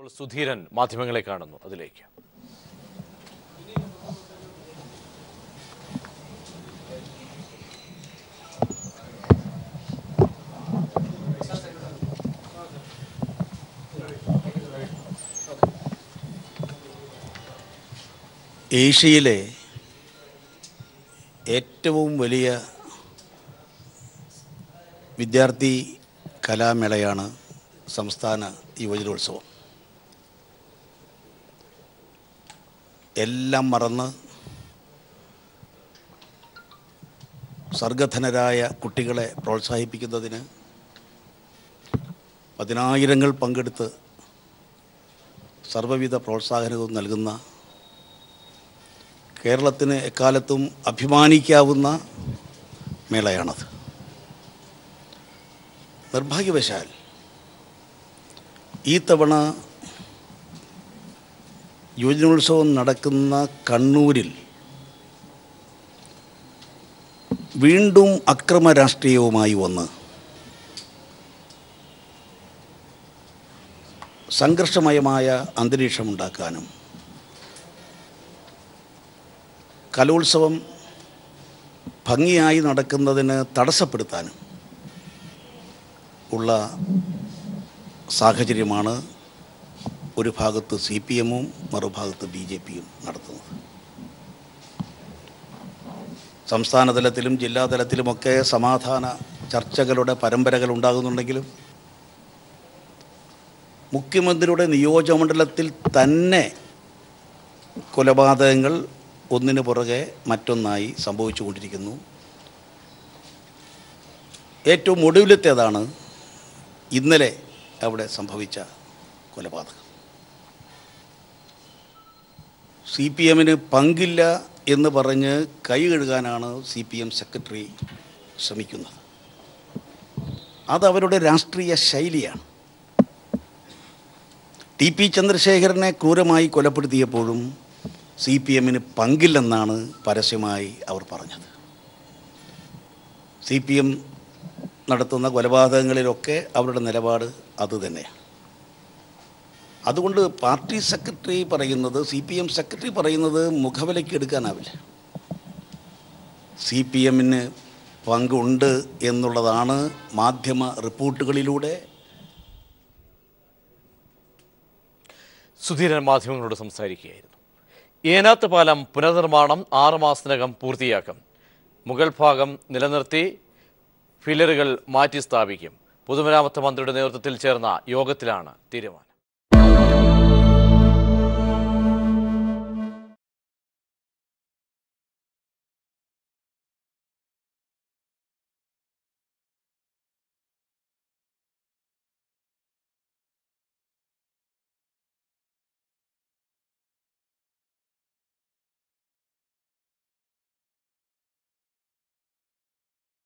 ഇപ്പോൾ സുധീരൻ മാധ്യമങ്ങളെ കാണുന്നു അതിലേക്ക് ഏഷ്യയിലെ ഏറ്റവും വലിയ വിദ്യാർത്ഥി കലാമേളയാണ് സംസ്ഥാന യുവജനോത്സവം എല്ലാം മറന്ന് സർഗധനരായ കുട്ടികളെ പ്രോത്സാഹിപ്പിക്കുന്നതിന് പതിനായിരങ്ങൾ പങ്കെടുത്ത് സർവ്വവിധ പ്രോത്സാഹനവും നൽകുന്ന കേരളത്തിന് എക്കാലത്തും അഭിമാനിക്കാവുന്ന മേളയാണത് നിർഭാഗ്യവശാൽ ഈ തവണ യുവജനോത്സവം നടക്കുന്ന കണ്ണൂരിൽ വീണ്ടും അക്രമ രാഷ്ട്രീയവുമായി വന്ന് സംഘർഷമയമായ അന്തരീക്ഷമുണ്ടാക്കാനും കലോത്സവം ഭംഗിയായി നടക്കുന്നതിന് തടസ്സപ്പെടുത്താനും ഉള്ള സാഹചര്യമാണ് ഒരു ഭാഗത്ത് സി പി എമ്മും മറുഭാഗത്ത് ബി ജെ പിയും നടത്തുന്നത് സംസ്ഥാന തലത്തിലും ജില്ലാ തലത്തിലുമൊക്കെ സമാധാന ചർച്ചകളുടെ പരമ്പരകൾ ഉണ്ടാകുന്നുണ്ടെങ്കിലും മുഖ്യമന്ത്രിയുടെ നിയോജകമണ്ഡലത്തിൽ തന്നെ കൊലപാതകങ്ങൾ ഒന്നിനു പുറകെ മറ്റൊന്നായി സംഭവിച്ചുകൊണ്ടിരിക്കുന്നു ഏറ്റവും ഒടുവിലത്തേതാണ് ഇന്നലെ അവിടെ സംഭവിച്ച കൊലപാതകം സി പി എമ്മിന് പങ്കില്ല എന്ന് പറഞ്ഞ് കൈ കഴുകാനാണ് സി പി എം സെക്രട്ടറി ശ്രമിക്കുന്നത് അത് അവരുടെ രാഷ്ട്രീയ ശൈലിയാണ് ടി പി ചന്ദ്രശേഖരനെ ക്രൂരമായി കൊലപ്പെടുത്തിയപ്പോഴും സി പി എമ്മിന് പങ്കില്ലെന്നാണ് പരസ്യമായി അവർ പറഞ്ഞത് സി പി എം നടത്തുന്ന കൊലപാതകങ്ങളിലൊക്കെ അവരുടെ നിലപാട് അതുതന്നെയാണ് അതുകൊണ്ട് പാർട്ടി സെക്രട്ടറി പറയുന്നത് സി പി എം സെക്രട്ടറി പറയുന്നത് മുഖവിലയ്ക്ക് എടുക്കാനാവില്ല സി പി എമ്മിന് പങ്കുണ്ട് എന്നുള്ളതാണ് മാധ്യമ റിപ്പോർട്ടുകളിലൂടെ സുധീരൻ മാധ്യമങ്ങളോട് സംസാരിക്കുകയായിരുന്നു ഏനാത്ത് പാലം പുനർനിർമ്മാണം ആറ് മാസത്തിനകം പൂർത്തിയാക്കും മുകൾ ഭാഗം നിലനിർത്തി ഫില്ലറുകൾ മാറ്റി സ്ഥാപിക്കും പൊതുമരാമത്ത് മന്ത്രിയുടെ നേതൃത്വത്തിൽ ചേർന്ന യോഗത്തിലാണ് തീരുമാനം